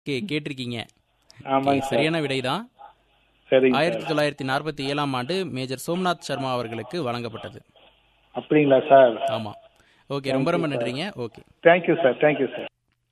K கேட்டிருக்கீங்க ஆமாங்க Okay, sir சரியான விடைதான் சரிங்க ஆயிரத்தி சார் தொள்ளாயிரத்தி நாற்பத்தி ஏழாம் ஆண்டு மேஜர் சோம்நாத் சர்மா அவர்களுக்கு வழங்கப்பட்டது அப்படிங்களா சார் ஆமாம் ஓகே ரொம்ப ரொம்ப நன்றிங்க okay thank you sir thank you sir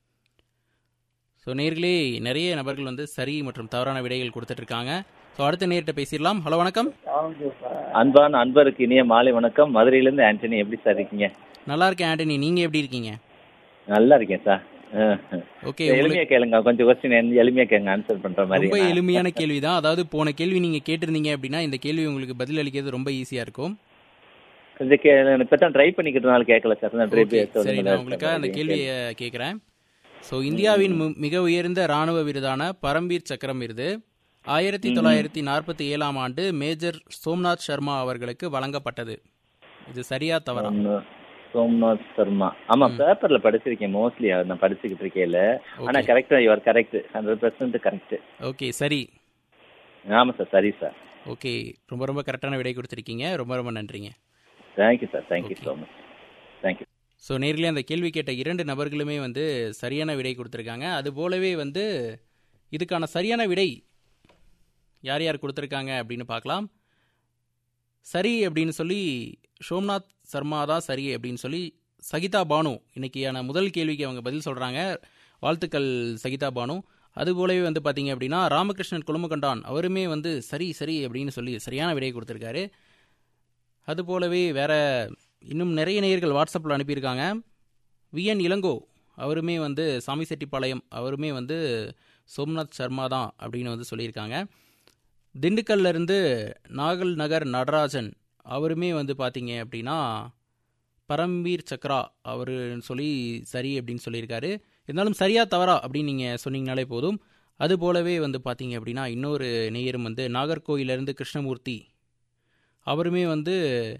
so நேர்களே நிறைய நபர்கள் வந்து சரி மற்றும் தவறான விடைகள் கொடுத்துட்டு இருக்காங்க ஸோ அடுத்த நேர்கிட்ட பேசிடலாம் ஹலோ வணக்கம் அன்பான அன்பருக்கு இனிய மாலை வணக்கம் மதுரையிலேருந்து ஆண்டனி எப்படி சார் இருக்கீங்க நல்லா இருக்கேன் ஆண்டனி நீங்கள் எப்படி இருக்கீங்க நல்லா இருக்கேன் சார் ஓகே எளிமையா கேளுங்க கொஞ்சம் கொஸ்டின் எளிமையா கேளுங்க ஆன்சர் பண்ற மாதிரி ரொம்ப நான். எளிமையான கேள்வி தான் அதாவது போன கேள்வி நீங்கள் கேட்டிருந்தீங்க அப்படின்னா இந்த கேள்வி உங்களுக்கு பதில் அளிக்கிறது ரொம்ப ஈஸியாக இருக்கும் கொஞ்சம் கே இப்போ தான் ட்ரை பண்ணிக்கிட்டனால கேட்கல சார் நான் ட்ரை Okay, சரி நான் உங்களுக்காக அந்த கேள்வியை கேட்குறேன் ஸோ இந்தியாவின் மு- மிக உயர்ந்த ராணுவ விருதான பரம்வீர் சக்கரம் விருது ஆயிரத்தி தொள்ளாயிரத்தி நாற்பத்தி ஏழாம் ஆண்டு மேஜர் சோம்நாத் சர்மா அவர்களுக்கு வழங்கப்பட்டது இது சரியா தவறா சோம்நாத் சர்மா ஆமா பேப்பர்ல படிச்சிருக்கேன் மோஸ்ட்லி நான் படிச்சுக்கிட்டு இருக்கேன்ல ஆனா Okay. கரெக்டா your correct hundred percent correct okay சரி ஆமா சார் சரி சார் ஓகே ரொம்ப ரொம்ப கரெக்டான விடை கொடுத்துருக்கீங்க ரொம்ப ரொம்ப நன்றிங்க thank you sir thank you so much thank you so நேரிலே அந்த கேள்வி கேட்ட இரண்டு நபர்களுமே வந்து சரியான விடை கொடுத்துருக்காங்க அது போலவே வந்து இதுக்கான சரியான விடை யார் யார் கொடுத்துருக்காங்க அப்படின்னு பார்க்கலாம் சரி அப்படின்னு சொல்லி சோம்நாத் சர்மா தான் சரி அப்படின்னு சொல்லி சகிதா பானு இன்னைக்கான முதல் கேள்விக்கு அவங்க பதில் சொல்கிறாங்க வாழ்த்துக்கள் சகிதா பானு அது போலவே வந்து பார்த்தீங்க அப்படின்னா ராமகிருஷ்ணன் குழுமகண்டான் அவருமே வந்து சரி சரி அப்படின்னு சொல்லி சரியான விடையை கொடுத்துருக்காரு அது போலவே வேற இன்னும் நிறைய நேயர்கள் வாட்ஸ்அப்பில் அனுப்பியிருக்காங்க விஎன் இளங்கோ அவருமே வந்து சாமி செட்டிப்பாளையம் அவருமே வந்து சோம்நாத் சர்மா தான் அப்படின்னு வந்து சொல்லியிருக்காங்க திண்டுக்கல்ல இருந்து நாகல் நகர் நடராஜன் அவருமே வந்து பார்த்தீங்க அப்படின்னா பரம்வீர் சக்ரா அவரு சொல்லி சரி அப்படின்னு சொல்லியிருக்காரு இருந்தாலும் சரியா தவறா அப்படின்னு நீங்கள் சொன்னீங்கனாலே போதும் அது போலவே வந்து பார்த்தீங்க அப்படின்னா இன்னொரு நேயரும் வந்து நாகர்கோயிலிருந்து கிருஷ்ணமூர்த்தி அவருமே வந்து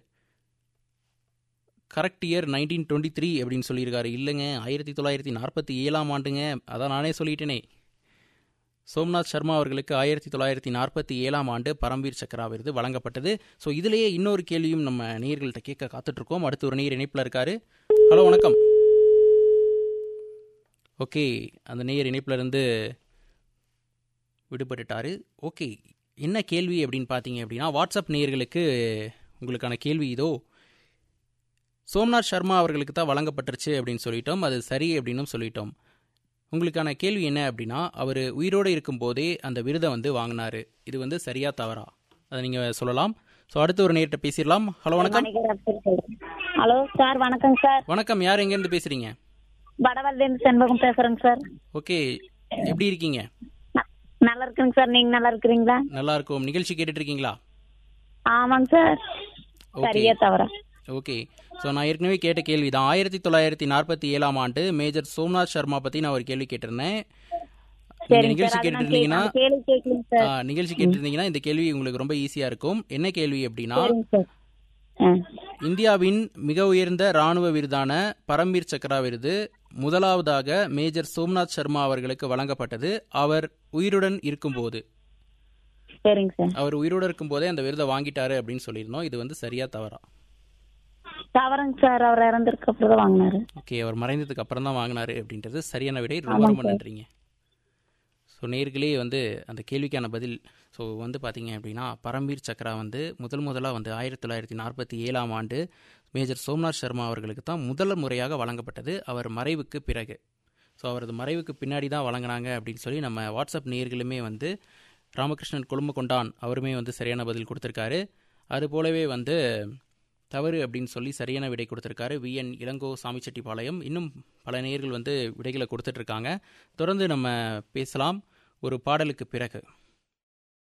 correct year nineteen twenty three அப்படின்னு சொல்லியிருக்காரு இல்லைங்க ஆயிரத்தி தொள்ளாயிரத்தி நாற்பத்தி ஏழாம் ஆண்டுங்க அதான் நானே சொல்லிட்டேனே சோம்நாத் சர்மா அவர்களுக்கு ஆயிரத்தி தொள்ளாயிரத்தி நாற்பத்தி ஏழாம் ஆண்டு பரம்வீர் சக்ரா விருது வழங்கப்பட்டது ஸோ இதுலேயே இன்னொரு கேள்வியும் நம்ம நேயர்கள்ட்ட கேட்க காத்துட்ருக்கோம் அடுத்து ஒரு நேயர் இணைப்பில் இருக்காரு ஹலோ வணக்கம் ஓகே அந்த நேயர் இணைப்புல இருந்து விடுபட்டுட்டாரு ஓகே என்ன கேள்வி அப்படின்னு பார்த்தீங்க அப்படின்னா வாட்ஸ்அப் நேயர்களுக்கு உங்களுக்கான கேள்வி இதோ சோம்நாத் சர்மா அவர்களுக்கு தான் வழங்கப்பட்டுருச்சு அப்படின்னு சொல்லிட்டோம் அது சரி அப்படின்னும் சொல்லிட்டோம் உங்களுக்கான கேள்வி என்ன அப்படின்னா அவர் உயிரோடு இருக்கும்போதே அந்த விருதை வந்து வாங்கினாரு இது வந்து சரியா தவறா அதை நீங்கள் சொல்லலாம் ஸோ அடுத்து ஒரு நேர்கிட்ட பேசிடலாம் ஹலோ வணக்கம் ஹலோ சார் வணக்கங்க சார் வணக்கம் யார் எங்கேருந்து பேசுகிறீங்க வடவல்லேருந்து செண்பகம் பேசுறேங்க சார் ஓகே எப்படி இருக்கீங்க ந- நல்லா இருக்குங்க சார் நீங்க நல்லா இருக்கிறீங்களா நல்லா இருக்கும் நிகழ்ச்சி கேட்டுட்டு இருக்கீங்களா ஆமாங்க சார் ஓகே சரியா தவறா ஓகே ஸோ நான் ஏற்கனவே கேட்ட கேள்வி தான் ஆயிரத்தி தொள்ளாயிரத்தி நாற்பத்தி ஏழாம் ஆண்டு மேஜர் சோம்நாத் சர்மா பற்றி நான் ஒரு கேள்வி கேட்டிருந்தேன் நீங்கள் சரிங்க நிகழ்ச்சி சார் அது கேட்டுட்டு நான் கே- இருந்தீங்கன்னா அந்த கேள்வி கேட்கலங்க சார் ஆ, நிகழ்ச்சி கேட்டிருந்தீங்கன்னா இந்த கேள்வி உங்களுக்கு ரொம்ப ஈஸியாக இருக்கும் என்ன கேள்வி அப்படின்னா சரிங்க சார் ஆ இந்தியாவின் மிக உயர்ந்த ராணுவ விருதான பரம்வீர் சக்ரா விருது முதலாவதாக மேஜர் சோம்நாத் சர்மா அவர்களுக்கு வழங்கப்பட்டது அவர் உயிருடன் இருக்கும்போது சரிங்க சார் அவர் உயிரோடு இருக்கும்போதே அந்த விருதை வாங்கிட்டாரு அப்படின்னு சொல்லியிருந்தோம் இது வந்து சரியா தவறா தவறுங்க சார் அவர் இறந்திருக்கு அப்புறம் தான் வாங்கினாரு ஓகே அவர் மறைந்ததுக்கு அப்புறம் தான் வாங்கினாரு அப்படின்றது சரியான விடை ரொம்ப ரொம்ப நன்றிங்க ஸோ நேர்களே வந்து அந்த கேள்விக்கான பதில் ஸோ வந்து பார்த்தீங்க அப்படின்னா பரம்வீர் சக்ரா வந்து முதல் முதலாக வந்து ஆயிரத்தி தொள்ளாயிரத்தி நாற்பத்தி ஏழாம் ஆண்டு மேஜர் சோம்நாத் சர்மா அவர்களுக்கு தான் முதல் முறையாக வழங்கப்பட்டது அவர் மறைவுக்கு பிறகு ஸோ அவரது மறைவுக்கு பின்னாடி தான் வழங்கினாங்க அப்படின்னு சொல்லி நம்ம வாட்ஸ்அப் நேர்களுமே வந்து ராமகிருஷ்ணன் கொண்டான் அவருமே வந்து சரியான பதில் கொடுத்துருக்காரு அது போலவே வந்து தவறு அப்படின்னு சொல்லி சரியான விடை கொடுத்துருக்காரு விஎன் இளங்கோ சாமிச்செட்டிப்பாளையம் இன்னும் பல நேயர்கள் வந்து விடைகளை கொடுத்துட்டு இருக்காங்க தொடர்ந்து நம்ம பேசலாம் ஒரு பாடலுக்கு பிறகு